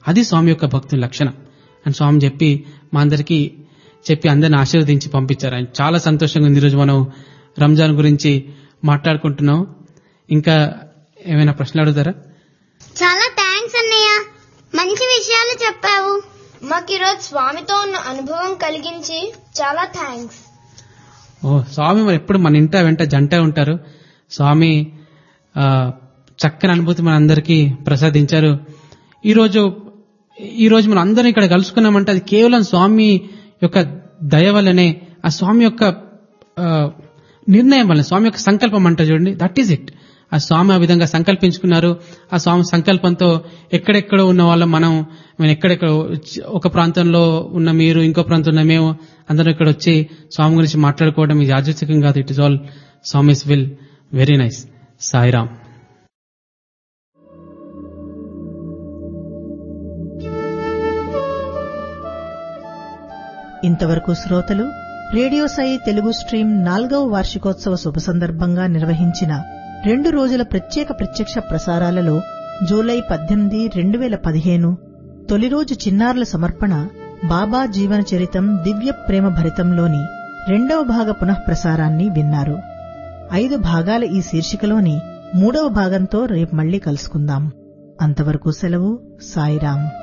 అది స్వామి యొక్క భక్తుల లక్షణం అని స్వామి చెప్పి మా అందరికీ చెప్పి అందరిని ఆశీర్వదించి పంపించారు ఆయన చాలా సంతోషంగా ఉంది ఈరోజు మనం రంజాన్ గురించి మాట్లాడుకుంటున్నాం ఇంకా ఏమైనా ప్రశ్నలు అడుగుతారా చాలా థ్యాంక్స్ అన్నయ్య మంచి విషయాలు చెప్పావు మాకు ఈరోజు స్వామితో ఉన్న అనుభవం కలిగించి చాలా థ్యాంక్స్ ఓ స్వామి మరి ఎప్పుడు మన ఇంట వెంట జంట ఉంటారు స్వామి ఆ, చక్కని అనుభూతి మన అందరికీ ప్రసాదించారు ఈరోజు ఈరోజు మనం అందరం ఇక్కడ కలుసుకున్నామంటే అది కేవలం స్వామి యొక్క దయ వల్లనే ఆ స్వామి యొక్క ఆ, నిర్ణయం వల్ల స్వామి యొక్క సంకల్పం అంట చూడండి దట్ ఈజ్ ఇట్ ఆ స్వామి ఆ విధంగా సంకల్పించుకున్నారు ఆ స్వామి సంకల్పంతో ఎక్కడెక్కడ ఉన్న వాళ్ళం మనం మనం ఎక్కడెక్కడ ఒక ప్రాంతంలో ఉన్న మీరు ఇంకో ప్రాంతంలో ఉన్న మేము అందరం ఇక్కడ వచ్చి స్వామి గురించి మాట్లాడుకోవడం ఇది యాదృచ్ఛికం కాదు it is all Swami's will very nice Sairam ఇంతవరకు శ్రోతలు రేడియో సాయి తెలుగు స్ట్రీమ్ నాలుగవ వార్షికోత్సవ శుభ సందర్భంగా నిర్వహించిన రెండు రోజుల ప్రత్యేక ప్రత్యక్ష ప్రసారాలలో జూలై పద్దెనిమిది రెండు వేల పదిహేను తొలి రోజు చిన్నారుల సమర్పణ బాబా జీవన చరితం దివ్య ప్రేమ భరితంలోని రెండవ భాగ పునఃప్రసారాన్ని విన్నారు ఐదు భాగాల ఈ శీర్షికలోని మూడవ భాగంతో రేపు మళ్లీ కలుసుకుందాం అంతవరకు సెలవు సాయిరాం